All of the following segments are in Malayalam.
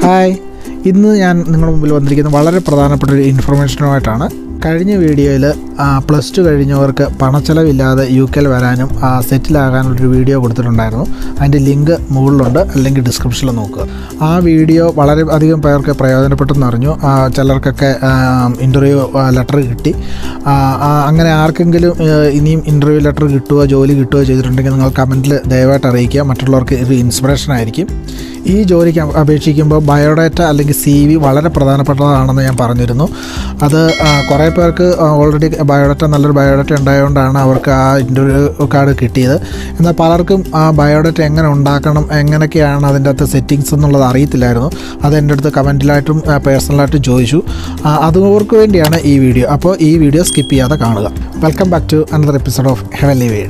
ഹായ് ഇന്ന് ഞാൻ നിങ്ങളുടെ മുമ്പിൽ വന്നിരിക്കുന്നത് വളരെ പ്രധാനപ്പെട്ട ഒരു ഇൻഫർമേഷനുമായിട്ടാണ് കഴിഞ്ഞ വീഡിയോയിൽ പ്ലസ് ടു കഴിഞ്ഞവർക്ക് പണച്ചെലവില്ലാതെ യു കെയിൽ വരാനും സെറ്റിലാകാനുള്ളൊരു വീഡിയോ കൊടുത്തിട്ടുണ്ടായിരുന്നു അതിൻ്റെ ലിങ്ക് മുകളിലുണ്ട് അല്ലെങ്കിൽ ഡിസ്ക്രിപ്ഷനിൽ നോക്കുക ആ വീഡിയോ വളരെ അധികം പേർക്ക് പ്രയോജനപ്പെട്ടെന്ന് അറിഞ്ഞു ആ, ചിലർക്കൊക്കെ ഇൻ്റർവ്യൂ ലെറ്റർ കിട്ടി ആ, ആ, അങ്ങനെ ആർക്കെങ്കിലും ആ, ഇനിയും ഇൻ്റർവ്യൂ ലെറ്റർ കിട്ടുകയോ ജോലി കിട്ടുകയോ ചെയ്തിട്ടുണ്ടെങ്കിൽ നിങ്ങൾ കമൻറ്റിൽ ദയവായിട്ട് അറിയിക്കുക മറ്റുള്ളവർക്ക് ഇത് ഇൻസ്പിറേഷൻ ആയിരിക്കും ഈ ജോലിക്ക് അപ- അപേക്ഷിക്കുമ്പോൾ ബയോഡാറ്റ അല്ലെങ്കിൽ സി വി വളരെ പ്രധാനപ്പെട്ടതാണെന്ന് ഞാൻ പറഞ്ഞിരുന്നു അത് ആ, കുറേ പേർക്ക് ഓൾറെഡി ബയോഡാറ്റ നല്ലൊരു ബയോഡാറ്റ ഉണ്ടായതുകൊണ്ടാണ് അവർക്ക് ആ ഇൻ്റർവ്യൂ കാർഡ് കിട്ടിയത് എന്നാൽ പലർക്കും ആ ബയോഡാറ്റ എങ്ങനെ ഉണ്ടാക്കണം എങ്ങനെയൊക്കെയാണ് അതിൻ്റെ അകത്ത് സെറ്റിങ്സ് എന്നുള്ളത് അറിയത്തില്ലായിരുന്നു അത് എൻ്റെ അടുത്ത് കമൻറ്റിലായിട്ടും പേഴ്സണലായിട്ടും ചോദിച്ചു ആ, അതവർക്ക് വേണ്ടിയാണ് ഈ വീഡിയോ അപ്പോൾ ഈ വീഡിയോ സ്കിപ്പ് ചെയ്യാതെ കാണുക welcome back to another episode of heavenly വീട്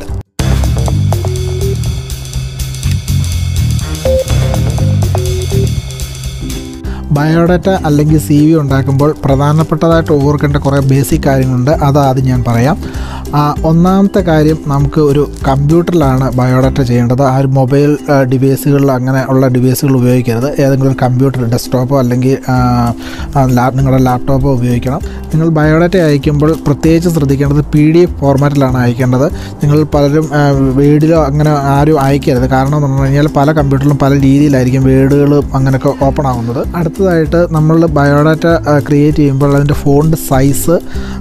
ബയോഡാറ്റ അല്ലെങ്കിൽ സി വി ഉണ്ടാക്കുമ്പോൾ പ്രധാനപ്പെട്ടതായിട്ട് ഓർക്കേണ്ട കുറേ ബേസിക് കാര്യങ്ങളുണ്ട് അത് ആദ്യം ഞാൻ പറയാം ആ, ഒന്നാമത്തെ കാര്യം നമുക്ക് ഒരു കമ്പ്യൂട്ടറിലാണ് ബയോഡാറ്റ ചെയ്യേണ്ടത് ആ ഒരു മൊബൈൽ ഡിവൈസുകളിൽ അങ്ങനെ ഉള്ള ഡിവൈസുകൾ ഉപയോഗിക്കരുത് ഏതെങ്കിലും ഒരു കമ്പ്യൂട്ടർ ഡെസ്ക്ടോപ്പോ അല്ലെങ്കിൽ ആ, ആ, ലാ- നിങ്ങളുടെ ലാപ്ടോപ്പോ ഉപയോഗിക്കണം നിങ്ങൾ ബയോഡാറ്റ അയക്കുമ്പോൾ പ്രത്യേകിച്ച് ശ്രദ്ധിക്കേണ്ടത് പി ഡി എഫ് ഫോർമാറ്റിലാണ് അയക്കേണ്ടത് നിങ്ങൾ പലരും ആ, വേഡിലോ അങ്ങനെ ആരും അയക്കരുത് കാരണം എന്ന് പറഞ്ഞു കഴിഞ്ഞാൽ പല കമ്പ്യൂട്ടറിലും പല രീതിയിലായിരിക്കും വേഡുകളും അങ്ങനെയൊക്കെ ഓപ്പൺ ആകുന്നത് അടുത്തതായിട്ട് നമ്മൾ ബയോഡാറ്റ ക്രിയേറ്റ് ചെയ്യുമ്പോൾ അതിൻ്റെ ഫോണ്ട് സൈസ്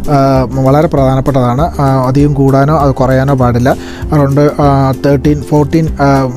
വളരെ പ്രധാനപ്പെട്ടതാണ് ആ, അധികം കൂടാനോ അത് കുറയാനോ പാടില്ല around thirteen fourteen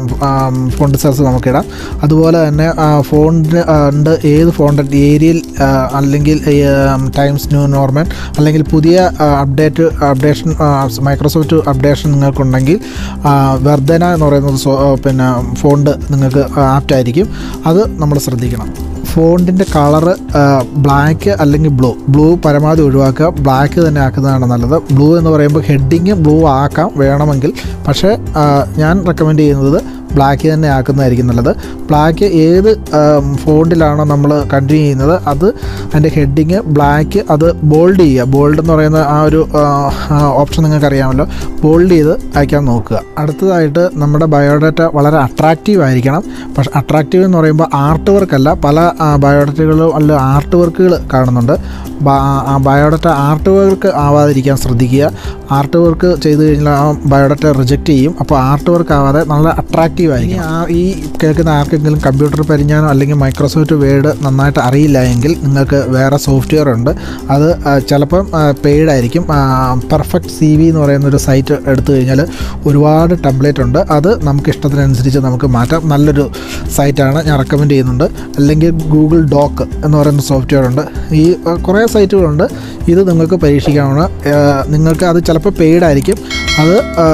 font size നമുക്കിടാം അതുപോലെ തന്നെ ഫോണ്ടിന് ഉണ്ട് ഏത് ഫോണ്ട് ഏരിയൽ അല്ലെങ്കിൽ ടൈംസ് ന്യൂ നോർമൽ അല്ലെങ്കിൽ പുതിയ അപ്ഡേറ്റ് അപ്ഡേഷൻ മൈക്രോസോഫ്റ്റ് അപ്ഡേഷൻ നിങ്ങൾക്കുണ്ടെങ്കിൽ ആ, വർധന എന്ന് പറയുന്നത് സോ- ആ, പിന്നെ ഫോണ്ട് നിങ്ങൾക്ക് ആപ്റ്റായിരിക്കും അത് നമ്മൾ ശ്രദ്ധിക്കണം ഫോണ്ടിൻ്റെ കളറ് ബ്ലാക്ക് അല്ലെങ്കിൽ ബ്ലൂ ബ്ലൂ പരമാവധി ഒഴിവാക്കുക ബ്ലാക്ക് തന്നെ ആക്കുന്നതാണ് നല്ലത് ബ്ലൂ എന്ന് പറയുമ്പോൾ ഹെഡിങ് ബ്ലൂ ആക്കാം വേണമെങ്കിൽ പക്ഷേ ആ, ഞാൻ റെക്കമെൻഡ് ചെയ്യുന്നത് ബ്ലാക്ക് തന്നെ ആക്കുന്നതായിരിക്കും നല്ലത് ബ്ലാക്ക് ഏത് ഫോണ്ടിലാണോ നമ്മൾ കണ്ടിന്യൂ ചെയ്യുന്നത് അത് അതിൻ്റെ ഹെഡിങ് ബ്ലാക്ക് അത് ബോൾഡ് ചെയ്യുക ബോൾഡ് എന്ന് പറയുന്ന ആ ഒരു ഓപ്ഷൻ നിങ്ങൾക്ക് അറിയാമല്ലോ ബോൾഡ് ചെയ്ത് അയക്കാൻ നോക്കുക അടുത്തതായിട്ട് നമ്മുടെ ബയോഡാറ്റ വളരെ അട്രാക്റ്റീവ് ആയിരിക്കണം പക്ഷേ അട്രാക്റ്റീവ് എന്ന് പറയുമ്പോൾ ആർട്ട് വർക്ക് അല്ല പല ബയോഡാറ്റകളും അല്ല ആർട്ട് വർക്കുകൾ കാണുന്നുണ്ട് ബ- ആ ബയോഡാറ്റ ആർട്ട് വർക്ക് ആവാതിരിക്കാൻ ശ്രദ്ധിക്കുക ആർട്ട് വർക്ക് ചെയ്ത് കഴിഞ്ഞാൽ ആ ബയോഡാറ്റ റിജക്റ്റ് ചെയ്യും അപ്പോൾ ആർട്ട് വർക്ക് ആവാതെ നല്ല അട്രാക്റ്റീവ് ആയിരിക്കും ആ ഈ കേൾക്കുന്ന ആർക്കെങ്കിലും കമ്പ്യൂട്ടർ പരിജ്ഞാനം അല്ലെങ്കിൽ മൈക്രോസോഫ്റ്റ് വേർഡ് നന്നായിട്ട് അറിയില്ല എങ്കിൽ നിങ്ങൾക്ക് വേറെ സോഫ്റ്റ്വെയർ ഉണ്ട് അത് ആ, ചിലപ്പം പെയ്ഡ് ആയിരിക്കും പെർഫെക്റ്റ് സി വി എന്ന് പറയുന്ന ഒരു സൈറ്റ് എടുത്തു കഴിഞ്ഞാൽ ഒരുപാട് ടെംപ്ലേറ്റ് ഉണ്ട് അത് നമുക്ക് ഇഷ്ടത്തിനനുസരിച്ച് നമുക്ക് മാറ്റാം നല്ലൊരു സൈറ്റാണ് ഞാൻ റെക്കമെൻഡ് ചെയ്യുന്നുണ്ട് അല്ലെങ്കിൽ ഗൂഗിൾ ഡോക്ക് എന്ന് പറയുന്ന സോഫ്റ്റ്വെയർ ഉണ്ട് ഈ ആ, കുറേ സൈറ്റുകളുണ്ട് ഇത് നിങ്ങൾക്ക് പരീക്ഷിക്കാവുന്ന ആ, നിങ്ങൾക്ക് അത് ചിലപ്പോൾ പെയ്ഡ് ആയിരിക്കും അത്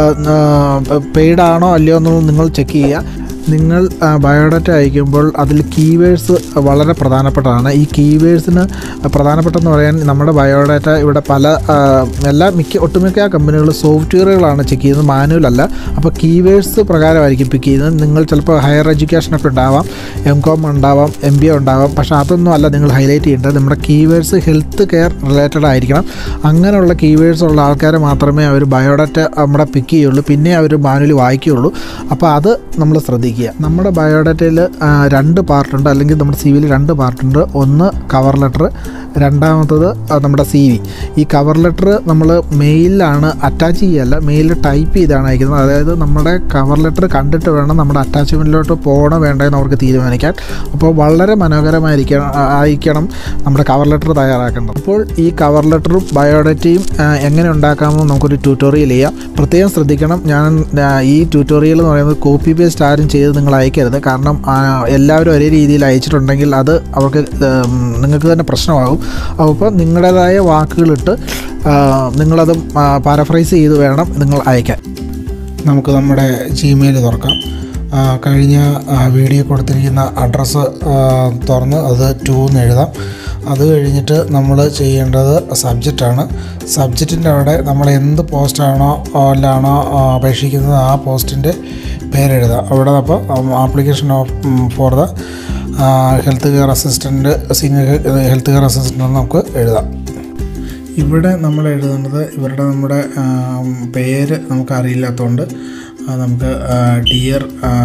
പെയ്ഡ് ആണോ അല്ലയോ എന്ന് നിങ്ങൾ ചെക്ക് ചെയ്യുക നിങ്ങൾ ആ, ബയോഡാറ്റ അയക്കുമ്പോൾ അതിൽ കീവേഡ്സ് വളരെ പ്രധാനപ്പെട്ടതാണ് ഈ കീവേഡ്സിന് പ്രധാനപ്പെട്ടെന്ന് പറയാൻ നമ്മുടെ ബയോഡാറ്റ ഇവിടെ പല ആ, എല്ലാ മിക്ക ഒട്ടുമിക്ക കമ്പനികൾ സോഫ്റ്റ്വെയറുകളാണ് ചെക്ക് ചെയ്യുന്നത് മാനുവൽ അല്ല അപ്പോൾ കീവേഡ്സ് പ്രകാരമായിരിക്കും പിക്ക് ചെയ്യുന്നത് നിങ്ങൾ ചിലപ്പോൾ ഹയർ എഡ്യൂക്കേഷനൊക്കെ ഉണ്ടാവാം എം കോം ഉണ്ടാവാം എം ബി എ ഉണ്ടാവാം പക്ഷേ അതൊന്നും അല്ല നിങ്ങൾ ഹൈലൈറ്റ് ചെയ്യേണ്ടത് നമ്മുടെ കീവേഡ്സ് ഹെൽത്ത് കെയർ റിലേറ്റഡ് ആയിരിക്കണം അങ്ങനെയുള്ള കീവേഡ്സ് ഉള്ള ആൾക്കാരെ മാത്രമേ അവർ ബയോഡാറ്റ നമ്മുടെ പിക്ക് ചെയ്യുള്ളൂ പിന്നെ അവർ മാനുവലി വായിക്കുകയുള്ളൂ അപ്പോൾ അത് നമ്മൾ ശ്രദ്ധിക്കുക നമ്മുടെ ബയോഡാറ്റയിൽ രണ്ട് പാർട്ടുണ്ട് അല്ലെങ്കിൽ നമ്മുടെ സി വിയിൽ രണ്ട് പാർട്ടുണ്ട് ഒന്ന് കവർ ലെറ്റർ രണ്ടാമത്തത് ആ, നമ്മുടെ സി വി ഈ കവർ ലെറ്റർ നമ്മൾ മെയിലിലാണ് അറ്റാച്ച് ചെയ്യല്ല മെയിലിൽ ടൈപ്പ് ചെയ്താണ് അയക്കുന്നത് അതായത് നമ്മുടെ കവർ ലെറ്റർ കണ്ടിട്ട് വേണം നമ്മുടെ അറ്റാച്ച്മെൻറ്റിലോട്ട് പോകണോ വേണ്ടതെന്ന് അവർക്ക് തീരുമാനിക്കാൻ അപ്പോൾ വളരെ മനോഹരമായിരിക്കണം ആ, ആയിരിക്കണം നമ്മുടെ കവർ ലെറ്റർ തയ്യാറാക്കേണ്ടത് അപ്പോൾ ഈ കവർ ലെറ്ററും ബയോഡാറ്റയും ആ, എങ്ങനെ ഉണ്ടാക്കാമെന്ന് നമുക്കൊരു ട്യൂട്ടോറിയൽ ചെയ്യാം പ്രത്യേകം ശ്രദ്ധിക്കണം ഞാൻ ആ, ഈ ട്യൂട്ടോറിയൽ എന്ന് പറയുന്നത് കോപ്പി പേസ്റ്റ് ആരും ചെയ്ത് നിങ്ങൾ അയക്കരുത് കാരണം ആ, എല്ലാവരും ഒരേ രീതിയിൽ അയച്ചിട്ടുണ്ടെങ്കിൽ അത് അവർക്ക് ഉം, നിങ്ങൾക്ക് തന്നെ പ്രശ്നമാകും അപ്പോൾ നിങ്ങളുടേതായ വാക്കുകളിട്ട് ആ, നിങ്ങളത് പാരഫ്രൈസ് ചെയ്ത് വേണം നിങ്ങൾ അയക്കാൻ നമുക്ക് നമ്മുടെ ജിമെയിൽ തുറക്കാം ആ, കഴിഞ്ഞ ആ, വീഡിയോ കൊടുത്തിരിക്കുന്ന അഡ്രസ്സ് തുറന്ന് അത് ടു എന്ന് എഴുതാം അത് കഴിഞ്ഞിട്ട് നമ്മൾ ചെയ്യേണ്ടത് സബ്ജക്റ്റാണ് സബ്ജക്റ്റിൻ്റെ അവിടെ നമ്മൾ എന്ത് പോസ്റ്റാണോ അല്ലാണോ അപേക്ഷിക്കുന്നത് ആ പോസ്റ്റിൻ്റെ പേരെഴുതാം അവിടെ അപ്പോൾ application of for the health care assistant senior health care assistant നമുക്ക് എഴുതാം ഇവിടെ നമ്മൾ എഴുതേണ്ടത് ഇവരുടെ നമ്മുടെ ആം, പേര് നമുക്ക് അറിയില്ലാത്തതുകൊണ്ട് ആ, നമുക്ക് ഡിയർ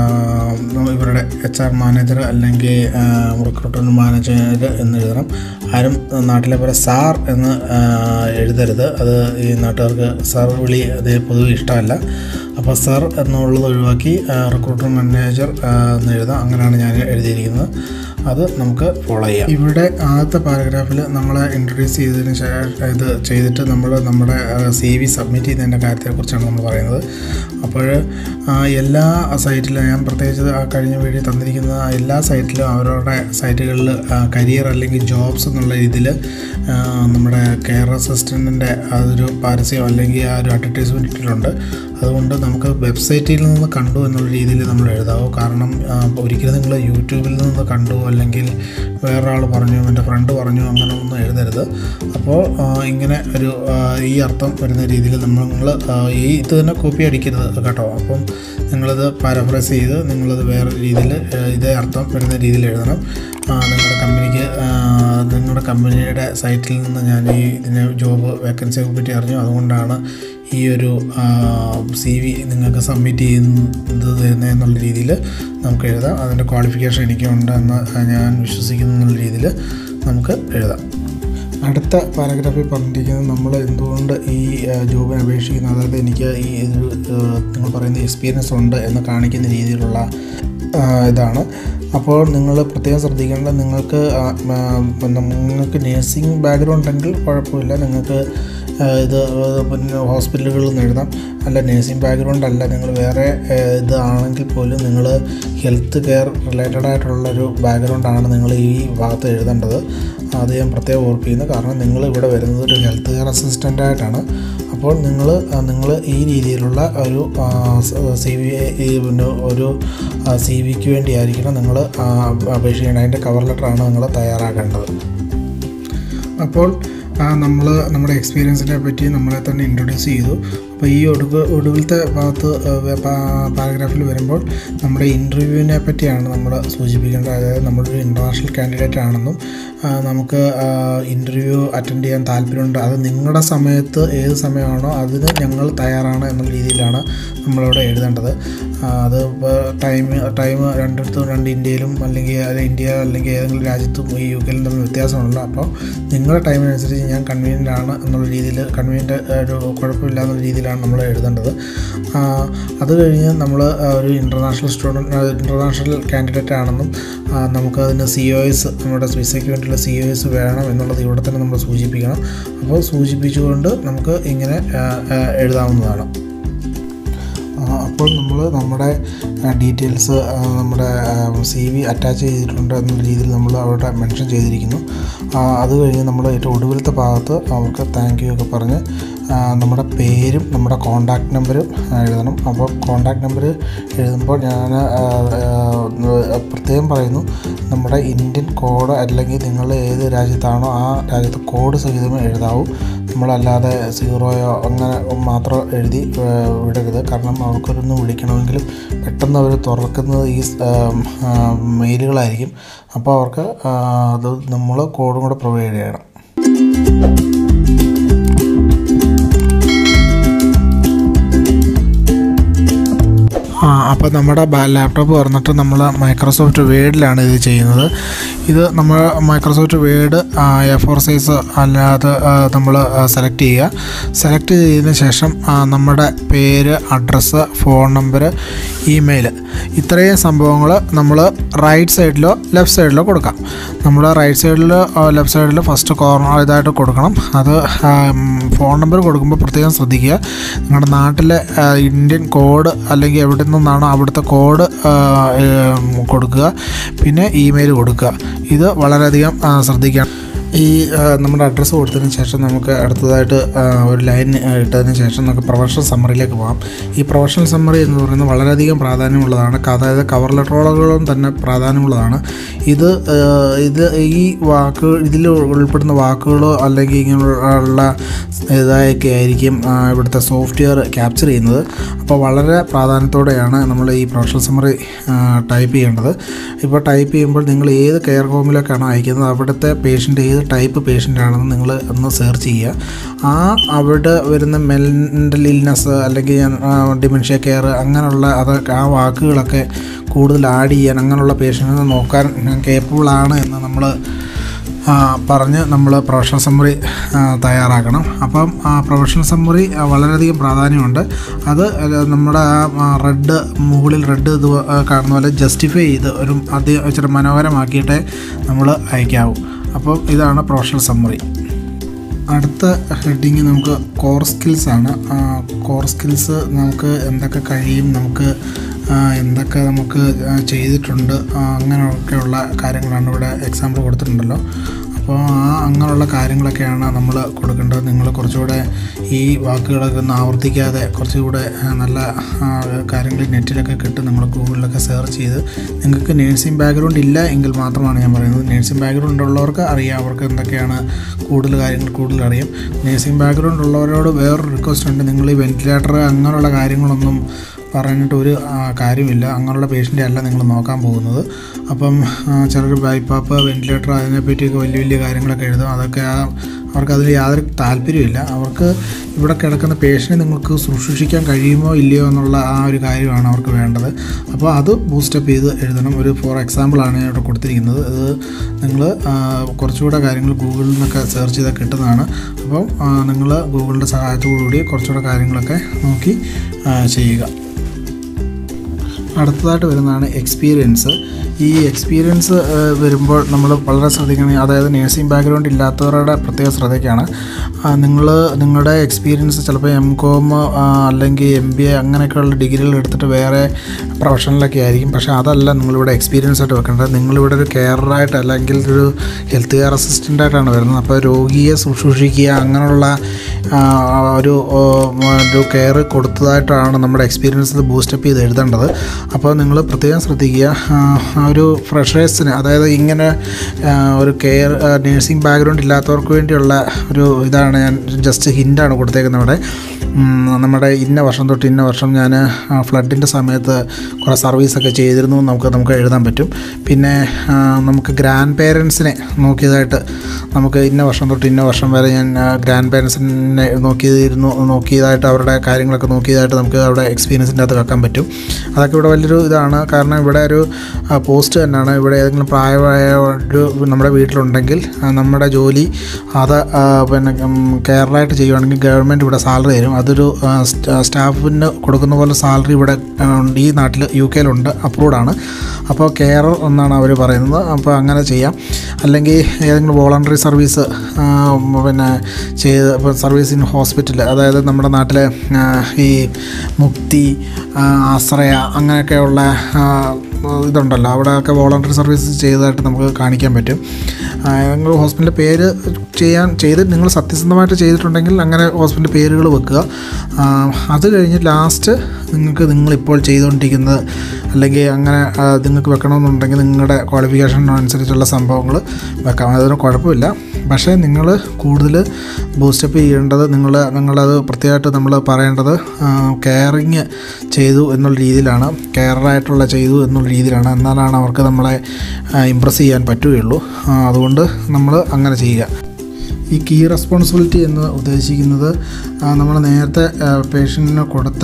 ഇവരുടെ എച്ച് ആർ മാനേജർ അല്ലെങ്കിൽ റിക്രൂട്ട്മെൻറ്റ് മാനേജർ എന്ന് എഴുതണം ആരും നാട്ടിലെ പോലെ സാർ എന്ന് ആ, എഴുതരുത് അത് ഈ നാട്ടുകാർക്ക് സാർ വിളി അത് പൊതുവെ ഇഷ്ടമല്ല അപ്പോൾ സാർ എന്നുള്ളത് ഒഴിവാക്കി റിക്രൂട്ടർ മാനേജർ എന്ന് എഴുതാം അങ്ങനെയാണ് ഞാൻ എഴുതിയിരിക്കുന്നത് അത് നമുക്ക് ഫോളോ ചെയ്യാം ഇവിടെ ആദ്യത്തെ പാരഗ്രാഫിൽ നമ്മൾ ഇൻട്രൊഡ്യൂസ് ചെയ്തതിന് ശേഷം ഇത് ചെയ്തിട്ട് നമ്മൾ നമ്മുടെ സി വി സബ്മിറ്റ് ചെയ്യുന്നതിൻ്റെ കാര്യത്തെക്കുറിച്ചാണ് നമ്മൾ പറയുന്നത് അപ്പോൾ ആ, എല്ലാ സൈറ്റിലും ഞാൻ പ്രത്യേകിച്ച് ആ കഴിഞ്ഞ വീഡിയോ തന്നിരിക്കുന്ന എല്ലാ സൈറ്റിലും അവരുടെ സൈറ്റുകളിൽ കരിയർ അല്ലെങ്കിൽ ജോബ്സ് എന്നുള്ള രീതിയിൽ നമ്മുടെ കെയർ അസിസ്റ്റൻറ്റിൻ്റെ അതൊരു പരസ്യം അല്ലെങ്കിൽ ആ ഒരു അഡ്വർടൈസ്മെൻറ്റ് ഇട്ടിട്ടുണ്ട് അതുകൊണ്ട് നമുക്ക് വെബ്സൈറ്റിൽ നിന്ന് കണ്ടു എന്നുള്ള രീതിയിൽ നമ്മൾ എഴുതാവൂ കാരണം ആ, ഒരിക്കലും നിങ്ങൾ യൂട്യൂബിൽ നിന്ന് കണ്ടു അല്ലെങ്കിൽ വേറൊരാൾ പറഞ്ഞു എൻ്റെ ഫ്രണ്ട് പറഞ്ഞു അങ്ങനെ ഒന്നും എഴുതരുത് അപ്പോൾ ആ, ഇങ്ങനെ ഒരു ആ, ഈ അർത്ഥം വരുന്ന രീതിയിൽ നമ്മൾ ആ, ഈ ഇത് തന്നെ കോപ്പി അടിക്കരുത് കേട്ടോ അപ്പം നിങ്ങളത് പാരഫ്രൈസ് ചെയ്ത് നിങ്ങളത് വേറെ രീതിയിൽ ആ, ഇതേ അർത്ഥം വരുന്ന രീതിയിൽ എഴുതണം ആ, നിങ്ങളുടെ കമ്പനിക്ക് ആ, നിങ്ങളുടെ കമ്പനിയുടെ സൈറ്റിൽ നിന്ന് ഞാൻ ഈ ഇതിനെ ജോബ് വേക്കൻസിയെ പറ്റി അറിഞ്ഞു അതുകൊണ്ടാണ് ഈ ഒരു സി വി നിങ്ങൾക്ക് സബ്മിറ്റ് ചെയ്യുന്നത് തരുന്നതെന്നുള്ള രീതിയിൽ നമുക്ക് എഴുതാം അതിൻ്റെ ക്വാളിഫിക്കേഷൻ എനിക്കുണ്ട് എന്ന് ഞാൻ വിശ്വസിക്കുന്നു എന്നുള്ള രീതിയിൽ നമുക്ക് എഴുതാം അടുത്ത പാരഗ്രാഫിൽ പറഞ്ഞിരിക്കുന്നത് നമ്മൾ എന്തുകൊണ്ട് ഈ ആ, ജോബിന് അപേക്ഷിക്കുന്നത് അതായത് എനിക്ക് ഈ ഒരു ആ, നിങ്ങൾ പറയുന്ന എക്സ്പീരിയൻസ് ഉണ്ട് എന്ന് കാണിക്കുന്ന രീതിയിലുള്ള ആ, ഇതാണ് അപ്പോൾ നിങ്ങൾ പ്രത്യേകം ശ്രദ്ധിക്കേണ്ടത് നിങ്ങൾക്ക് ആ, ആ, പിന്നെ നിങ്ങൾക്ക് നേഴ്സിംഗ് ബാക്ക്ഗ്രൗണ്ട് ഉണ്ടെങ്കിൽ കുഴപ്പമില്ല നിങ്ങൾക്ക് ആ, ഇത് പിന്നെ ഹോസ്പിറ്റലുകളിൽ നിന്ന് എഴുതാം അല്ല നേഴ്സിംഗ് ബാക്ക്ഗ്രൗണ്ട് അല്ല നിങ്ങൾ വേറെ ആ, ഇത് ആണെങ്കിൽ പോലും നിങ്ങൾ ഹെൽത്ത് കെയർ റിലേറ്റഡ് ആയിട്ടുള്ളൊരു ബാക്ക്ഗ്രൗണ്ടാണ് നിങ്ങൾ ഈ ഭാഗത്ത് എഴുതേണ്ടത് അത് ഞാൻ പ്രത്യേകം ഓർപ്പിക്കുന്നു കാരണം നിങ്ങൾ ഇവിടെ വരുന്നത് ഒരു ഹെൽത്ത് കെയർ അസിസ്റ്റൻ്റ് ആയിട്ടാണ് അപ്പോൾ നിങ്ങൾ നിങ്ങൾ ഈ രീതിയിലുള്ള ഒരു സി വി പിന്നെ ഒരു സി വിക്ക് വേണ്ടിയായിരിക്കണം നിങ്ങൾ അപേക്ഷിക്കേണ്ടത് അതിൻ്റെ കവർ ലെറ്ററാണ് നിങ്ങൾ തയ്യാറാക്കേണ്ടത് അപ്പോൾ നമ്മൾ നമ്മുടെ എക്സ്പീരിയൻസിനെ പറ്റി നമ്മളെ തന്നെ ഇൻട്രൊഡ്യൂസ് ചെയ്തു അപ്പോൾ ഈ ഒടുവ് ഒടുവിലത്തെ ഭാഗത്ത് പാരഗ്രാഫിൽ വരുമ്പോൾ നമ്മുടെ ഇൻ്റർവ്യൂവിനെ പറ്റിയാണ് നമ്മൾ സൂചിപ്പിക്കേണ്ടത് അതായത് നമ്മളൊരു ഇൻ്റർനാഷണൽ കാൻഡിഡേറ്റ് ആണെന്നും ആ, നമുക്ക് ഇൻ്റർവ്യൂ അറ്റൻഡ് ചെയ്യാൻ താല്പര്യമുണ്ട് അത് നിങ്ങളുടെ സമയത്ത് ഏത് സമയമാണോ അതിന് ഞങ്ങൾ തയ്യാറാണ് എന്നുള്ള രീതിയിലാണ് നമ്മളിവിടെ എഴുതേണ്ടത് ആ, അത് ഇപ്പോൾ ടൈം ടൈം രണ്ടിടത്തും രണ്ട് ഇന്ത്യയിലും അല്ലെങ്കിൽ അത് ഇന്ത്യ അല്ലെങ്കിൽ ഏതെങ്കിലും രാജ്യത്തും ഈ യു കെയിലും തമ്മിൽ വ്യത്യാസമുണ്ടല്ലോ അപ്പോൾ നിങ്ങളുടെ ടൈമിനനുസരിച്ച് ഞാൻ കൺവീനിയൻ്റ് ആണ് എന്നുള്ള രീതിയിൽ കൺവീനിയൻ്റ് ഒരു കുഴപ്പമില്ല എന്നുള്ള രീതിയിലാണ് നമ്മൾ എഴുതേണ്ടത് ആ, അത് കഴിഞ്ഞ് നമ്മൾ ഒരു ഇൻ്റർനാഷണൽ സ്റ്റുഡൻറ്റ് ഇൻ്റർനാഷണൽ കാൻഡിഡേറ്റ് ആണെന്നും ആ, നമുക്ക് അതിന് സി ഒ എസ് നമ്മുടെ വിസയ്ക്ക് വേണ്ടിയുള്ള സി ഒ എസ് വേണം എന്നുള്ളത് ഇവിടെ തന്നെ നമ്മൾ സൂചിപ്പിക്കണം അപ്പോൾ സൂചിപ്പിച്ചുകൊണ്ട് നമുക്ക് ഇങ്ങനെ ആ, ആ, എഴുതാവുന്നതാണ് ആ, അപ്പോൾ നമ്മൾ നമ്മുടെ ഡീറ്റെയിൽസ് നമ്മുടെ സി വി അറ്റാച്ച് ചെയ്തിട്ടുണ്ട് എന്നുള്ള രീതിയിൽ നമ്മൾ അവിടെ മെൻഷൻ ചെയ്തിരിക്കുന്നു ആ, അത് കഴിഞ്ഞ് നമ്മൾ ഏറ്റവും ഒടുവിലത്തെ ഭാഗത്ത് അവർക്ക് താങ്ക് യു ഒക്കെ പറഞ്ഞ് ആ, നമ്മുടെ പേരും നമ്മുടെ കോണ്ടാക്ട് നമ്പരും എഴുതണം അപ്പോൾ കോണ്ടാക്ട് നമ്പർ എഴുതുമ്പോൾ ഞാൻ ആ, ആ, പ്രത്യേകം പറയുന്നു നമ്മുടെ ഇന്ത്യൻ കോഡ് അല്ലെങ്കിൽ നിങ്ങൾ ഏത് രാജ്യത്താണോ ആ രാജ്യത്തെ കോഡ് സഹിതമേ എഴുതാവൂ നമ്മളല്ലാതെ സീറോയോ അങ്ങനെ മാത്രം എഴുതി ആ, വിടരുത് കാരണം അവർക്കൊരൊന്ന് വിളിക്കണമെങ്കിലും പെട്ടെന്ന് അവർ തുറക്കുന്നത് ഈ സ്- ആ, ആ, മെയിലുകളായിരിക്കും അപ്പോൾ അവർക്ക് ആ, അത് നമ്മൾ കോഡും കൂടെ പ്രൊവൈഡ് ചെയ്യണം ആ അപ്പോൾ നമ്മുടെ ലാപ്ടോപ്പ് തുറന്നിട്ട് നമ്മൾ മൈക്രോസോഫ്റ്റ് വേഡിലാണ് ഇത് ചെയ്യുന്നത് ഇത് നമ്മൾ Microsoft Word A four size അല്ലാതെ നമ്മൾ സെലക്ട് ചെയ്യുക സെലക്ട് ചെയ്തതിന് ശേഷം ആ, നമ്മുടെ പേര് അഡ്രസ്സ് ഫോൺ നമ്പർ ഇമെയിൽ ഇത്രയും സംഭവങ്ങൾ നമ്മൾ റൈറ്റ് സൈഡിലോ ലെഫ്റ്റ് സൈഡിലോ കൊടുക്കാം നമ്മൾ റൈറ്റ് സൈഡിൽ ലെഫ്റ്റ് സൈഡിൽ ഫസ്റ്റ് കോർണർ ഇതായിട്ട് കൊടുക്കണം അത് ഫോൺ നമ്പർ കൊടുക്കുമ്പോൾ പ്രത്യേകം ശ്രദ്ധിക്കുക നിങ്ങളുടെ നാട്ടിലെ ആ, ഇന്ത്യൻ കോഡ് അല്ലെങ്കിൽ എവിടെ നിന്നാണോ അവിടുത്തെ കോഡ് ആ, ഏം, കൊടുക്കുക പിന്നെ ഇമെയിൽ കൊടുക്കുക ഇത് വളരെയധികം ആ, ശ്രദ്ധിക്കണം ഈ ആ, നമ്മുടെ അഡ്രസ്സ് കൊടുത്തതിന് ശേഷം നമുക്ക് അടുത്തതായിട്ട് ആ, ഒരു ലൈൻ ആ, ഇട്ടതിന് ശേഷം നമുക്ക് പ്രൊഫഷണൽ സമ്മറിയിലേക്ക് പോകാം ഈ പ്രൊഫഷണൽ സമ്മറി എന്ന് പറയുന്നത് വളരെയധികം പ്രാധാന്യമുള്ളതാണ് അതായത് കവർ ലെറ്ററുകളും തന്നെ പ്രാധാന്യമുള്ളതാണ് ഇത് ആ, ഇത് ഈ വാക്ക് ഇതിൽ ഉൾപ്പെടുന്ന വാക്കുകളോ അല്ലെങ്കിൽ ഇങ്ങനെയുള്ള ഇതായൊക്കെ ആയിരിക്കും ആ, ഇവിടുത്തെ സോഫ്റ്റ്വെയർ ക്യാപ്ചർ ചെയ്യുന്നത് അപ്പോൾ വളരെ പ്രാധാന്യത്തോടെയാണ് നമ്മൾ ഈ പ്രൊഫഷണൽ സമ്മറി ടൈപ്പ് ചെയ്യേണ്ടത് ഇപ്പോൾ ടൈപ്പ് ചെയ്യുമ്പോൾ നിങ്ങൾ ഏത് കെയർ ഹോമിലേക്കാണ് അയക്കുന്നത് അവിടുത്തെ പേഷ്യൻ്റ് ഏത് ഏത് ടൈപ്പ് പേഷ്യൻ്റ് ആണെന്ന് നിങ്ങൾ ഒന്ന് സെർച്ച് ചെയ്യുക ആ അവിടെ വരുന്ന മെൻ്റൽ ഇൽനെസ് അല്ലെങ്കിൽ ഡിമെൻഷ്യ കെയർ അങ്ങനെയുള്ള അതൊക്കെ ആ വാക്കുകളൊക്കെ കൂടുതൽ ആഡ് ചെയ്യാൻ അങ്ങനെയുള്ള പേഷ്യൻറ്റിനെ നോക്കാൻ കേപ്പബിൾ ആണ് എന്ന് നമ്മൾ ആ, പറഞ്ഞ് നമ്മൾ പ്രൊഫഷണൽ സമ്മറി തയ്യാറാക്കണം അപ്പം ആ പ്രൊഫഷണൽ സമ്മറി വളരെയധികം പ്രാധാന്യമുണ്ട് അത് നമ്മുടെ ആ റെഡ് മുകളിൽ റെഡ് ഇത് ആ, കാണുന്ന പോലെ ജസ്റ്റിഫൈ ചെയ്ത് ഒരു അധികം ഇച്ചിരി മനോഹരമാക്കിയിട്ടേ നമ്മൾ അയക്കാവൂ അപ്പോൾ ഇതാണ് പ്രൊഫഷണൽ സമ്മറി അടുത്ത ഹെഡിങ് നമുക്ക് കോർ സ്കിൽസ് ആണ് കോർ സ്കിൽസ് നമുക്ക് എന്തൊക്കെ കഴിയും നമുക്ക് ആ, എന്തൊക്കെ നമുക്ക് ആ, ചെയ്തിട്ടുണ്ട് ആ, അങ്ങനെയൊക്കെയുള്ള കാര്യങ്ങളാണ് ഇവിടെ എക്സാമ്പിൾ കൊടുത്തിട്ടുണ്ടല്ലോ അപ്പോൾ ആ അങ്ങനെയുള്ള കാര്യങ്ങളൊക്കെയാണ് നമ്മൾ കൊടുക്കേണ്ടത് നിങ്ങൾ കുറച്ചുകൂടെ ഈ വാക്കുകളൊക്കെ ഒന്ന് ആവർത്തിക്കാതെ കുറച്ചുകൂടെ ആ, നല്ല ആ, കാര്യങ്ങൾ നെറ്റിലൊക്കെ കിട്ടും നിങ്ങൾ ഗൂഗിളിലൊക്കെ സെർച്ച് ചെയ്ത് നിങ്ങൾക്ക് നേഴ്സിംഗ് ബാക്ക്ഗ്രൗണ്ട് ഇല്ല എങ്കിൽ മാത്രമാണ് ഞാൻ പറയുന്നത് നേഴ്സിംഗ് ബാക്ക്ഗ്രൗണ്ട് ഉള്ളവർക്ക് അറിയാം അവർക്ക് എന്തൊക്കെയാണ് കൂടുതൽ കാര്യങ്ങൾ കൂടുതൽ അറിയാം നേഴ്സിംഗ് ബാക്ക്ഗ്രൗണ്ട് ഉള്ളവരോട് വേറൊരു റിക്വസ്റ്റ് ഉണ്ട് നിങ്ങൾ ഈ വെൻറ്റിലേറ്റർ അങ്ങനെയുള്ള കാര്യങ്ങളൊന്നും പറഞ്ഞിട്ട് ഒരു ആ, കാര്യമില്ല അങ്ങനെയുള്ള പേഷ്യൻ്റെ അല്ല നിങ്ങൾ നോക്കാൻ പോകുന്നത് അപ്പം ആ, ചിലർ ബൈപ്പാപ്പ് വെൻറ്റിലേറ്റർ അതിനെപ്പറ്റിയൊക്കെ വലിയ വലിയ കാര്യങ്ങളൊക്കെ എഴുതും അതൊക്കെ ആ അവർക്ക് അതിൽ യാതൊരു താല്പര്യമില്ല അവർക്ക് ഇവിടെ കിടക്കുന്ന പേഷ്യനെ നിങ്ങൾക്ക് ശുശ്രൂഷിക്കാൻ കഴിയുമോ ഇല്ലയോ എന്നുള്ള ആ ഒരു കാര്യമാണ് അവർക്ക് വേണ്ടത് അപ്പോൾ അത് ബൂസ്റ്റപ്പ് ചെയ്ത് എഴുതണം ഒരു ഫോർ എക്സാമ്പിളാണ് ഞാൻ ഇവിടെ കൊടുത്തിരിക്കുന്നത് ഇത് നിങ്ങൾ കുറച്ചുകൂടെ കാര്യങ്ങൾ ഗൂഗിളിൽ നിന്നൊക്കെ സെർച്ച് ചെയ്താൽ കിട്ടുന്നതാണ് അപ്പോൾ നിങ്ങൾ ഗൂഗിളിൻ്റെ സഹായത്തോടുകൂടി കുറച്ചുകൂടെ കാര്യങ്ങളൊക്കെ നോക്കി ആ, ചെയ്യുക അടുത്തതായിട്ട് വരുന്നതാണ് എക്സ്പീരിയൻസ് ഈ എക്സ്പീരിയൻസ് വരുമ്പോൾ നമ്മൾ വളരെ ശ്രദ്ധിക്കണം അതായത് നേഴ്സിംഗ് ബാക്ക്ഗ്രൗണ്ട് ഇല്ലാത്തവരുടെ പ്രത്യേക ശ്രദ്ധയ്ക്കാണ് നിങ്ങൾ നിങ്ങളുടെ എക്സ്പീരിയൻസ് ചിലപ്പോൾ എം കോം അല്ലെങ്കിൽ എം ബി എ അങ്ങനെയൊക്കെയുള്ള ഡിഗ്രികൾ എടുത്തിട്ട് വേറെ പ്രൊഫഷനിലൊക്കെ ആയിരിക്കും പക്ഷേ അതല്ല നിങ്ങളിവിടെ എക്സ്പീരിയൻസ് ആയിട്ട് വെക്കേണ്ടത് നിങ്ങളിവിടെ ഒരു കെയറായിട്ട് അല്ലെങ്കിൽ ഒരു ഹെൽത്ത് കെയർ അസിസ്റ്റൻ്റ് ആയിട്ടാണ് വരുന്നത് അപ്പോൾ രോഗിയെ ശുശ്രൂഷിക്കുക അങ്ങനെയുള്ള ആ, ഒരു ഓ, ഒരു കെയർ കൊടുത്തതായിട്ടാണ് നമ്മുടെ എക്സ്പീരിയൻസ് ബൂസ്റ്റപ്പ് ചെയ്ത് എഴുതേണ്ടത് അപ്പോൾ നിങ്ങൾ പ്രത്യേകം ശ്രദ്ധിക്കുക ആ, ഒരു ഫ്രഷേഴ്സിന് അതായത് ഇങ്ങനെ ആ, ഒരു കെയർ നേഴ്സിംഗ് ബാക്ക്ഗ്രൗണ്ട് ഇല്ലാത്തവർക്ക് വേണ്ടിയുള്ള ഒരു ഇതാണ് ഞാൻ ജസ്റ്റ് ഹിൻ്റാണ് കൊടുത്തേക്കുന്നത് ഇവിടെ ഉം, നമ്മുടെ ഇന്ന വർഷം തൊട്ട് ഇന്ന വർഷം ഞാൻ ഫ്ലഡിൻ്റെ സമയത്ത് കുറേ സർവീസൊക്കെ ചെയ്തിരുന്നു എന്ന് നമുക്ക് നമുക്ക് എഴുതാൻ പറ്റും പിന്നെ ആ, നമുക്ക് ഗ്രാൻഡ് പേരൻസിനെ നോക്കിയതായിട്ട് നമുക്ക് ഇന്ന വർഷം തൊട്ട് ഇന്ന വർഷം വരെ ഞാൻ ഗ്രാൻഡ് പേരൻസിനെ നോക്കിയിരുന്നു നോക്കിയതായിട്ട് അവരുടെ കാര്യങ്ങളൊക്കെ നോക്കിയതായിട്ട് നമുക്ക് അവിടെ എക്സ്പീരിയൻസിൻ്റെ അകത്ത് വെക്കാൻ പറ്റും അതൊക്കെ ഇവിടെ വലിയൊരു ഇതാണ് കാരണം ഇവിടെ ഒരു പോസ്റ്റ് തന്നെയാണ് ഇവിടെ ഏതെങ്കിലും പ്രായമായ ഒരു നമ്മുടെ വീട്ടിലുണ്ടെങ്കിൽ ആ, നമ്മുടെ ജോലി അത് ആ, പിന്നെ കെയറായിട്ട് ചെയ്യുവാണെങ്കിൽ ഗവൺമെൻറ് ഇവിടെ സാലറി തരും അതൊരു ആ, സ്റ്റ- സ്റ്റാഫിന് കൊടുക്കുന്ന പോലെ സാലറി ഇവിടെ ആ, ഉണ്ട്. ഈ നാട്ടിൽ യു കെയിലുണ്ട് അപ്രൂവ്ഡാണ് അപ്പോൾ കെയർ എന്നാണ് അവർ പറയുന്നത് അപ്പോൾ അങ്ങനെ ചെയ്യാം അല്ലെങ്കിൽ ഏതെങ്കിലും വോളണ്ടറി സർവീസ് ആ, പിന്നെ ചെയ്ത് ഇപ്പോൾ സർവീസ് ഇൻ ഹോസ്പിറ്റൽ അതായത് നമ്മുടെ നാട്ടിലെ ആ, ഈ മുക്തി ആ, ആശ്രയ അങ്ങനെയൊക്കെയുള്ള ആ, ഇതുണ്ടല്ലോ അവിടെയൊക്കെ വോളണ്ടറി സർവീസ് ചെയ്തതായിട്ട് നമുക്ക് കാണിക്കാൻ പറ്റും ആ, നിങ്ങൾ ഹോസ്പിറ്റലിൻ്റെ പേര് ചെയ്യാൻ ചെയ്ത് നിങ്ങൾ സത്യസന്ധമായിട്ട് ചെയ്തിട്ടുണ്ടെങ്കിൽ അങ്ങനെ ഹോസ്പിറ്റലിൻ്റെ പേരുകൾ വെക്കുക ആ, അത് കഴിഞ്ഞ് ലാസ്റ്റ് നിങ്ങൾക്ക് നിങ്ങളിപ്പോൾ ചെയ്തുകൊണ്ടിരിക്കുന്നത് അല്ലെങ്കിൽ അങ്ങനെ ആ, നിങ്ങൾക്ക് വെക്കണമെന്നുണ്ടെങ്കിൽ നിങ്ങളുടെ ക്വാളിഫിക്കേഷൻ അനുസരിച്ചുള്ള സംഭവങ്ങൾ വെക്കാം അതിന് കുഴപ്പമില്ല പക്ഷേ നിങ്ങൾ കൂടുതൽ ബൂസ്റ്റപ്പ് ചെയ്യേണ്ടത് നിങ്ങൾ നിങ്ങളത് പ്രത്യേകമായിട്ട് നമ്മൾ പറയേണ്ടത് കെയറിങ് ചെയ്തു എന്നുള്ള രീതിയിലാണ് കെയറായിട്ടുള്ള ചെയ്തു എന്നുള്ള രീതിയിലാണ് എന്നാലാണ് അവർക്ക് നമ്മളെ ഇമ്പ്രസ് ചെയ്യാൻ പറ്റുകയുള്ളൂ ആ, അതുകൊണ്ട് നമ്മൾ അങ്ങനെ ചെയ്യുക ഈ കീ റെസ്പോൺസിബിലിറ്റി എന്ന് ഉദ്ദേശിക്കുന്നത് നമ്മൾ നേരത്തെ പേഷ്യൻറ്റിന് കൊടുത്ത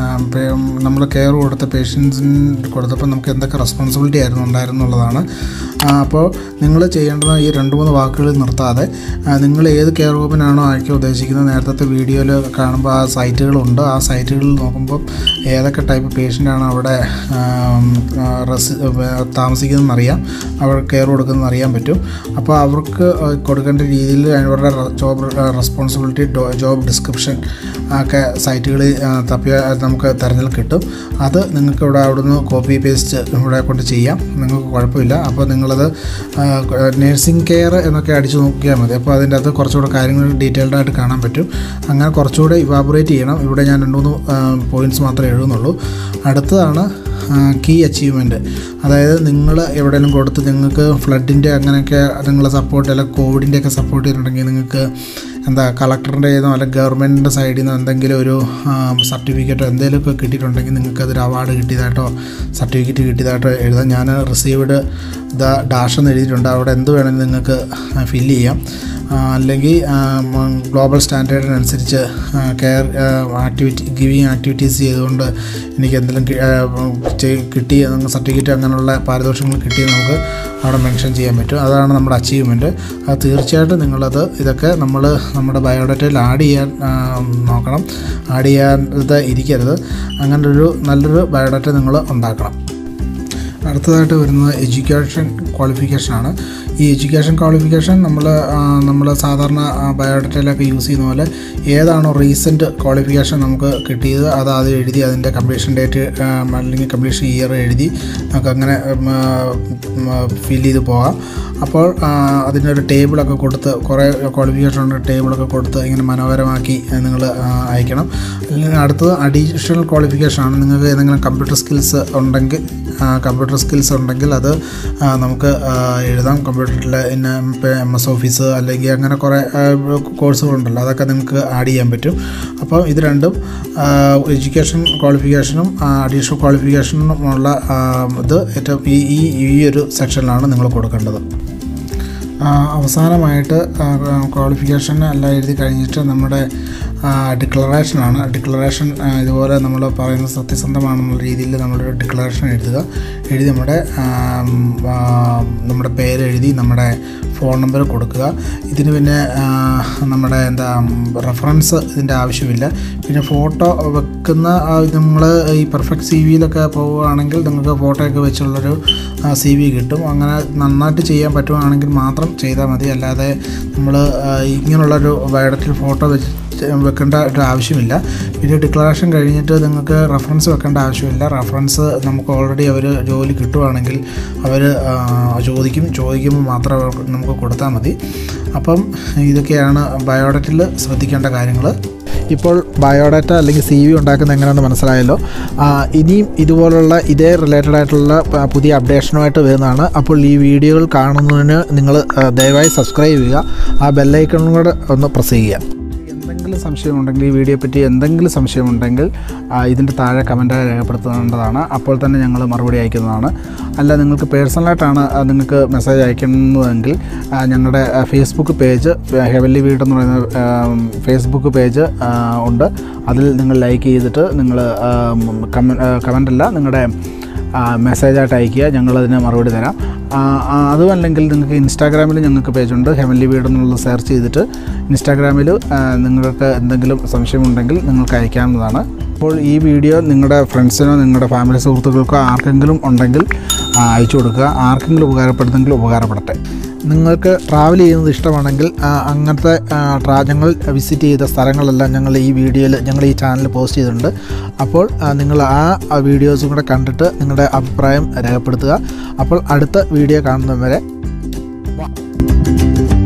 നമ്മൾ കെയർ കൊടുത്ത പേഷ്യൻസിന് കൊടുത്തപ്പോൾ നമുക്ക് എന്തൊക്കെ റെസ്പോൺസിബിലിറ്റി ആയിരുന്നു ഉണ്ടായിരുന്നുള്ളതാണ് അപ്പോൾ നിങ്ങൾ ചെയ്യേണ്ടത് ഈ രണ്ട് മൂന്ന് വാക്കുകളിൽ നിർത്താതെ ആ, നിങ്ങൾ ഏത് കെയർ ഹോമിനാണോ അയക്കാൻ ഉദ്ദേശിക്കുന്നത് നേരത്തെ വീഡിയോയിൽ കാണുമ്പോൾ ആ സൈറ്റുകളുണ്ട് ആ സൈറ്റുകളിൽ നോക്കുമ്പോൾ ഏതൊക്കെ ടൈപ്പ് പേഷ്യൻ്റാണ് അവിടെ ആം, ആ, റെസി താമസിക്കുന്നതെന്ന് അറിയാം അവർ കെയർ കൊടുക്കുന്നതെന്ന് അറിയാൻ പറ്റും അപ്പോൾ അവർക്ക് കൊടുക്കേണ്ട രീതിയിൽ അവരുടെ ജോബ് റെസ്പോൺസിബിലിറ്റി ജോബ് ഡിസ്ക്രിപ്ഷൻ ഒക്കെ സൈറ്റുകളിൽ ആ, തപ്പിയാൽ നമുക്ക് തിരഞ്ഞെടുപ്പ് കിട്ടും അത് നിങ്ങൾക്ക് ഇവിടെ അവിടുന്ന് കോപ്പി പേസ്റ്റ് ഇവിടെ കൊണ്ട് ചെയ്യാം നിങ്ങൾക്ക് കുഴപ്പമില്ല അപ്പോൾ നിങ്ങളത് നേഴ്സിംഗ് കെയർ എന്നൊക്കെ അടിച്ചു നോക്കിയാൽ മതി അപ്പോൾ അതിൻ്റെ അകത്ത് കുറച്ചുകൂടെ കാര്യങ്ങൾ ഡീറ്റെയിൽഡ് ആയിട്ട് കാണാൻ പറ്റും അങ്ങനെ കുറച്ചുകൂടെ ഇവാബറേറ്റ് ചെയ്യണം ഇവിടെ ഞാൻ രണ്ട് മൂന്ന് പോയിൻറ്റ്സ് മാത്രമേ എഴുതുന്നുള്ളൂ അടുത്തതാണ് കീ അച്ചീവ്മെൻറ്റ് അതായത് നിങ്ങൾ എവിടെയെങ്കിലും കൊടുത്ത് നിങ്ങൾക്ക് ഫ്ലഡിൻ്റെ അങ്ങനെയൊക്കെ നിങ്ങൾ സപ്പോർട്ട് അല്ലെങ്കിൽ കോവിഡിൻ്റെ ഒക്കെ സപ്പോർട്ട് ചെയ്തിട്ടുണ്ടെങ്കിൽ നിങ്ങൾക്ക് എന്താ കളക്ടറിൻ്റെ ചെയ്യുന്നോ അല്ലെങ്കിൽ ഗവൺമെൻറ്റിൻ്റെ സൈഡിൽ നിന്ന് എന്തെങ്കിലും ഒരു സർട്ടിഫിക്കറ്റോ എന്തെങ്കിലുമൊക്കെ കിട്ടിയിട്ടുണ്ടെങ്കിൽ നിങ്ങൾക്ക് അതൊരു അവാർഡ് കിട്ടിയതായിട്ടോ സർട്ടിഫിക്കറ്റ് കിട്ടിയതായിട്ടോ എഴുതാം ഞാൻ റിസീവ്ഡ് ദ ഡാഷ് എന്ന് എഴുതിയിട്ടുണ്ട് അവിടെ എന്ത് വേണമെങ്കിലും നിങ്ങൾക്ക് ഫില്ല് ചെയ്യാം ആ, അല്ലെങ്കിൽ ഗ്ലോബൽ സ്റ്റാൻഡേർഡിനനുസരിച്ച് കെയർ ആക്ടിവിറ്റി ഗിവിങ് ആക്ടിവിറ്റീസ് ചെയ്തുകൊണ്ട് എനിക്ക് എന്തെങ്കിലും കി- ആ, ചെയ്- കിട്ടിയ സർട്ടിഫിക്കറ്റ് അങ്ങനെയുള്ള പാരിതോഷികങ്ങൾ കിട്ടിയ നമുക്ക് അവിടെ മെൻഷൻ ചെയ്യാൻ പറ്റും അതാണ് നമ്മുടെ അച്ചീവ്മെൻറ്റ് അത് തീർച്ചയായിട്ടും നിങ്ങളത് ഇതൊക്കെ നമ്മൾ നമ്മുടെ ബയോഡാറ്റയിൽ ആഡ് ചെയ്യാൻ ആ, നോക്കണം ആഡ് ചെയ്യാതെ ഇരിക്കരുത് അങ്ങനെ ഒരു നല്ലൊരു ബയോഡാറ്റ നിങ്ങൾ ഉണ്ടാക്കണം അടുത്തതായിട്ട് വരുന്നത് എഡ്യൂക്കേഷൻ ക്വാളിഫിക്കേഷനാണ് ഈ എഡ്യൂക്കേഷൻ ക്വാളിഫിക്കേഷൻ നമ്മൾ നമ്മൾ സാധാരണ ബയോഡാറ്റയിലൊക്കെ യൂസ് ചെയ്യുന്ന പോലെ ഏതാണോ റീസെൻറ്റ് ക്വാളിഫിക്കേഷൻ നമുക്ക് കിട്ടിയത് അത് അത് എഴുതി അതിൻ്റെ കംപ്ലീഷൻ ഡേറ്റ് അല്ലെങ്കിൽ കംപ്ലീഷൻ ഇയർ എഴുതി നമുക്ക് അങ്ങനെ ഫിൽ ചെയ്ത് പോകാം അപ്പോൾ ആ, അതിനൊരു ടേബിളൊക്കെ കൊടുത്ത് കുറേ ക്വാളിഫിക്കേഷൻ ടേബിളൊക്കെ കൊടുത്ത് ഇങ്ങനെ മനോഹരമാക്കി നിങ്ങൾ അയക്കണം അല്ലെങ്കിൽ അടുത്തത് അഡീഷണൽ ക്വാളിഫിക്കേഷൻ ആണ് നിങ്ങൾക്ക് ഏതെങ്കിലും കമ്പ്യൂട്ടർ സ്കിൽസ് ഉണ്ടെങ്കിൽ കമ്പ്യൂട്ടർ സ്കിൽസ് ഉണ്ടെങ്കിൽ അത് ആ, നമുക്ക് ആ, എഴുതാം കമ്പ്യൂട്ടറിൽ പിന്നെ എം എസ് ഓഫീസ് അല്ലെങ്കിൽ അങ്ങനെ കുറേ കോഴ്സുകളുണ്ടല്ലോ അതൊക്കെ നിങ്ങൾക്ക് ആഡ് ചെയ്യാൻ പറ്റും അപ്പോൾ ഇത് രണ്ടും എഡ്യൂക്കേഷൻ ക്വാളിഫിക്കേഷനും അഡീഷണൽ ക്വാളിഫിക്കേഷനും ഉള്ള ആ, ഇത് ഏറ്റവും ഈ ഈ ഈ ഒരു സെക്ഷനിലാണ് നിങ്ങൾ കൊടുക്കേണ്ടത് ആ, അവസാനമായിട്ട് ക്വാളിഫിക്കേഷൻ എല്ലാം എഴുതി കഴിഞ്ഞിട്ട് നമ്മുടെ ഡിക്ലറേഷനാണ് ഡിക്ലറേഷൻ ഇതുപോലെ നമ്മൾ പറയുന്നത് സത്യസന്ധമാണെന്നുള്ള രീതിയിൽ നമ്മളൊരു ഡിക്ലറേഷൻ എഴുതുക എഴുതി നമ്മുടെ ആം, ആ, നമ്മുടെ പേര് എഴുതി നമ്മുടെ ഫോൺ നമ്പർ കൊടുക്കുക ഇതിന് പിന്നെ ആ, നമ്മുടെ എന്താ റെഫറൻസ് ഇതിൻ്റെ ആവശ്യമില്ല പിന്നെ ഫോട്ടോ വെക്കുന്ന നമ്മൾ ഈ പെർഫെക്റ്റ് സി വിയിലൊക്കെ പോവുകയാണെങ്കിൽ നിങ്ങൾക്ക് ഫോട്ടോയൊക്കെ വെച്ചുള്ളൊരു സി വി കിട്ടും അങ്ങനെ നന്നായിട്ട് ചെയ്യാൻ പറ്റുവാണെങ്കിൽ മാത്രം ചെയ്താൽ മതി അല്ലാതെ നമ്മൾ ഇങ്ങനെയുള്ളൊരു ബയോഡറ്റിൽ ഫോട്ടോ വെച്ച് വെക്കേണ്ട ഒരു ആവശ്യമില്ല പിന്നെ ഡിക്ലറേഷൻ കഴിഞ്ഞിട്ട് നിങ്ങൾക്ക് റെഫറൻസ് വെക്കേണ്ട ആവശ്യമില്ല റെഫറൻസ് നമുക്ക് ഓൾറെഡി അവർ ജോലി കിട്ടുവാണെങ്കിൽ അവർ ചോദിക്കും ചോദിക്കുമ്പോൾ മാത്രം അവർക്ക് നമുക്ക് കൊടുത്താൽ മതി അപ്പം ഇതൊക്കെയാണ് ബയോഡറ്റിൽ ശ്രദ്ധിക്കേണ്ട കാര്യങ്ങൾ ഇപ്പോൾ ബയോഡാറ്റ അല്ലെങ്കിൽ സി വി ഉണ്ടാക്കുന്നത് എങ്ങനെയാണെന്ന് മനസ്സിലായല്ലോ ആ, ഇനിയും ഇതുപോലുള്ള ഇതേ റിലേറ്റഡ് ആയിട്ടുള്ള ആ, പുതിയ അപ്ഡേഷനുമായിട്ട് വരുന്നതാണ് അപ്പോൾ ഈ വീഡിയോകൾ കാണുന്നതിന് നിങ്ങൾ ആ, ദയവായി സബ്സ്ക്രൈബ് ചെയ്യുക ആ ബെല്ലൈക്കണും കൂടെ ഒന്ന് പ്രസ് ചെയ്യുക എന്തെങ്കിലും സംശയമുണ്ടെങ്കിൽ ഈ വീഡിയോയെ പറ്റി എന്തെങ്കിലും സംശയമുണ്ടെങ്കിൽ ആ, ഇതിൻ്റെ താഴെ കമൻറ്റായി രേഖപ്പെടുത്തേണ്ടതാണ് അപ്പോൾ തന്നെ ഞങ്ങൾ മറുപടി അയക്കുന്നതാണ് അല്ല നിങ്ങൾക്ക് പേഴ്സണലായിട്ടാണ് ആ, നിങ്ങൾക്ക് മെസ്സേജ് അയക്കുന്നതെങ്കിൽ ആ, ഞങ്ങളുടെ ആ, ഫേസ്ബുക്ക് പേജ് ഹെവൻലി വീട് എന്ന് പറയുന്ന ആ, ഫേസ്ബുക്ക് പേജ് ആ, ഉണ്ട് അതിൽ നിങ്ങൾ ലൈക്ക് ചെയ്തിട്ട് നിങ്ങൾ കമൻ്റ് അല്ല നിങ്ങളുടെ മെസ്സേജായിട്ട് അയയ്ക്കുക ഞങ്ങളതിന് മറുപടി തരാം ആ, ആ, അതുമല്ലെങ്കിൽ നിങ്ങൾക്ക് ഇൻസ്റ്റാഗ്രാമിൽ ഞങ്ങൾക്ക് പേജുണ്ട് ഹെവൻലി വീട് എന്നുള്ളത് സെർച്ച് ചെയ്തിട്ട് ഇൻസ്റ്റാഗ്രാമിൽ ആ, നിങ്ങൾക്ക് എന്തെങ്കിലും സംശയമുണ്ടെങ്കിൽ നിങ്ങൾക്ക് അയക്കാവുന്നതാണ് അപ്പോൾ ഈ വീഡിയോ നിങ്ങളുടെ ഫ്രണ്ട്സിനോ നിങ്ങളുടെ ഫാമിലി സുഹൃത്തുക്കൾക്കോ ആർക്കെങ്കിലും ഉണ്ടെങ്കിൽ ആ, അയച്ചു കൊടുക്കുക ആർക്കെങ്കിലും ഉപകാരപ്പെടുന്നെങ്കിൽ ഉപകാരപ്പെടട്ടെ നിങ്ങൾക്ക് ട്രാവൽ ചെയ്യുന്നത് ഇഷ്ടമാണെങ്കിൽ ആ, അങ്ങനത്തെ ആ, ട്രാ ഞങ്ങൾ വിസിറ്റ് ചെയ്ത സ്ഥലങ്ങളെല്ലാം ഞങ്ങൾ ഈ വീഡിയോയിൽ ഞങ്ങൾ ഈ ചാനലിൽ പോസ്റ്റ് ചെയ്തിട്ടുണ്ട് അപ്പോൾ ആ, നിങ്ങൾ ആ ആ വീഡിയോസും കൂടെ കണ്ടിട്ട് നിങ്ങളുടെ അഭിപ്രായം രേഖപ്പെടുത്തുക അപ്പോൾ അടുത്ത വീഡിയോ കാണുന്നവരെ